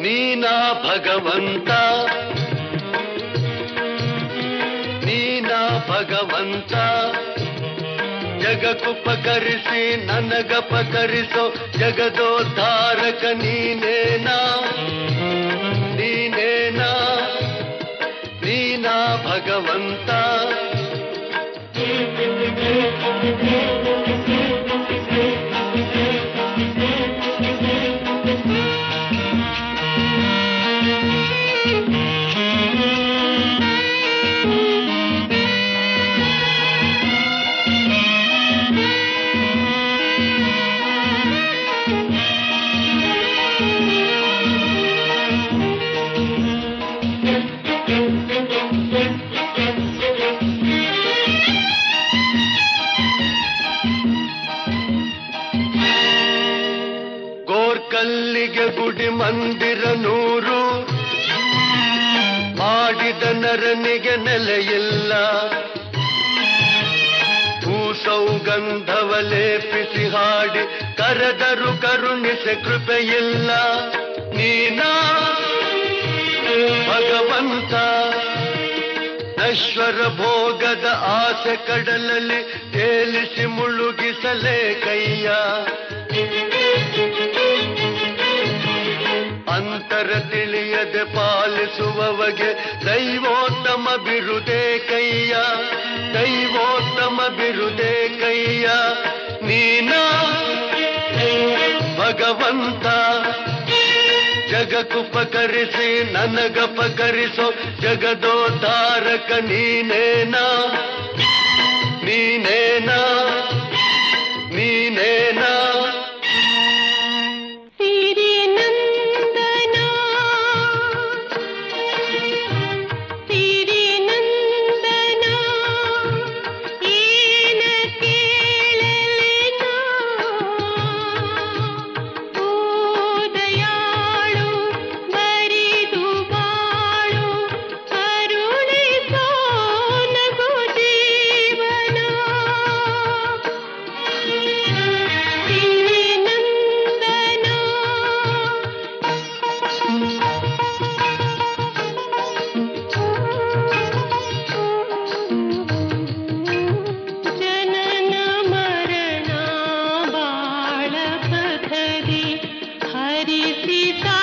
ನೀನಾ ಭಗವಂತ ನೀನಾ ಭಗವಂತ ಜಗಕ್ಕುಪಕರಿಸಿ ನನಗಪಕರಿಸೋ ಜಗದೋದ್ಧಾರಕ ನೀನೇನಾ ನೀನೇನಾ ನೀನಾ ಭಗವಂತ ಗೋರ್ಕಲ್ಲಿಗೆ ಗುಡಿ ಮಂದಿರ ನೂರು ಮಾಡಿದ ನರನಿಗೆ ನೆಲೆಯಿಲ್ಲ ಭೂಸೌಗಂಧವ ಲೇಪಿಸಿ ಹಾಡಿ ಕರೆದರು ಕರುಣಿಸೆ ಕೃಪೆಯಿಲ್ಲ ನೀನಾ ಭಗವಂತ ನಶ್ವರ ಭೋಗದ ಆಸೆ ಕಡಲಲ್ಲಿ ತೇಲಿಸಿ ಮುಳುಗಿಸಲೇ ಕೈಯ ಅಂತರ ತಿಳಿಯದೆ ಪಾಲಿಸುವವಗೆ ದೈವೋತ್ತಮ ಬಿರುದೇ ಕೈಯ ದೈವೋತ್ತಮ ಬಿರುದೇ ಕೈಯ ನೀನಾ ಭಗವಂತ ಜಗಕ್ಕುಪಕರಿಸಿ ನನಗಪಕರಿಸೋ ಜಗದೋದ್ಧಾರಕ ನೀನೇನಾ ನೀನೇನಾ ನೀನೇನಾ ಸಿರಿ ನಂದನ ಸಿರಿ ನಂದನ ಏನ ಕೇಳಲೆನ ಓ ದಯಾಳು ಬರಿದು ಬಾಳು ಕರುಣಿಸೋ ನಗು ಜೀವನ ಸಿರಿ ನಂದನ ಜನನ ಮರಣ ಬಾಳ ಪಥದಿ ಹರಿಸಿದ